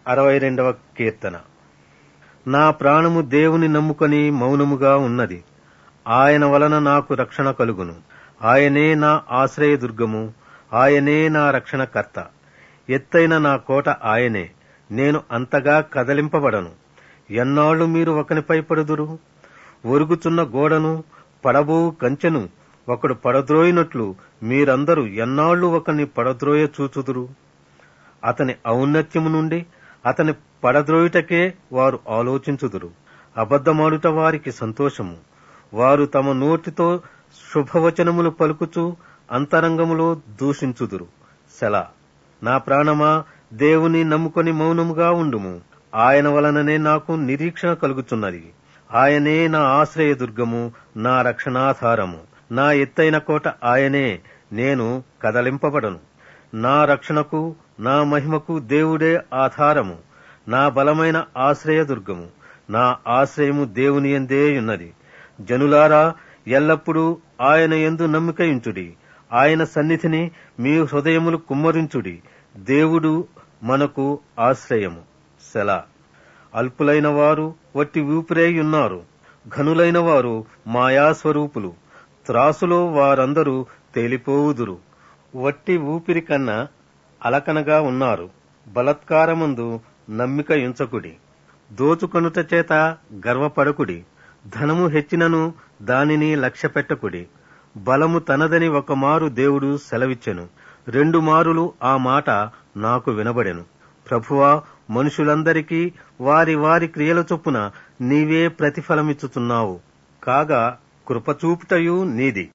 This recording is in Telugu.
అరవై రెండవ కీర్తన నా ప్రాణము దేవుని నమ్ముకొని మౌనముగా ఉన్నది ఆయన వలన నాకు రక్షణ కలుగును ఆయనే నా ఆశ్రయదుర్గము ఆయనే నా రక్షణకర్త ఎత్తైన నా కోట ఆయనే నేను అంతగా కదలింపబడను ఎన్నాళ్లు మీరు ఒకనిపై పడుదురు ఒరుగుచున్న గోడను పడబో కంచెను ఒకడు పడద్రోయినట్లు మీరందరూ ఎన్నాళ్లు ఒకని పడద్రోయ చూచుదురు అతని ఔన్నత్యము నుండి అతని పడద్రోయుటకే వారు ఆలోచించుదురు అబద్ధమాడుట వారికి సంతోషము వారు తమ నోటితో శుభవచనములు పలుకుచూ అంతరంగములో దూషించుదురు సెల నా ప్రాణమా దేవుని నమ్ముకొని మౌనముగా ఉండుము ఆయన వలననే నాకు నిరీక్షణ కలుగుచున్నది ఆయనే నా ఆశ్రయదుర్గము నా రక్షణాధారము నా ఎత్తైన కోట ఆయనే నేను కదలింపబడను నా రక్షణకు నా మహిమకు దేవుడే ఆధారము నా బలమైన ఆశ్రయదుర్గము నా ఆశ్రయము దేవుని ఎందే ఉన్నది జనులారా ఎల్లప్పుడూ ఆయన ఎందు నమ్మికయుంచుడి ఆయన సన్నిధిని మీ హృదయములు కుమ్మరించుడి దేవుడు మనకు ఆశ్రయము సెలా అల్పులైన వారు వట్టి ఊపిరై ఉన్నారు ఘనులైన వారు మాయాస్వరూపులు త్రాసులో వారందరూ తేలిపోవుదురు వట్టి ఊపిరి కన్నా అలకనగా ఉన్నారు బలత్కారమందు నమ్మిక ఉంచకుడి దోచుకొనుట చేత గర్వపడకుడి ధనము హెచ్చినను దానిని లక్ష్యపెట్టకుడి బలము తనదని ఒక మారు దేవుడు సెలవిచ్చెను రెండు మారులు ఆ మాట నాకు వినబడెను ప్రభువా మనుషులందరికీ వారి వారి క్రియల చొప్పున నీవే ప్రతిఫలమిచ్చుతున్నావు కాగా కృపచూపుటయు నీది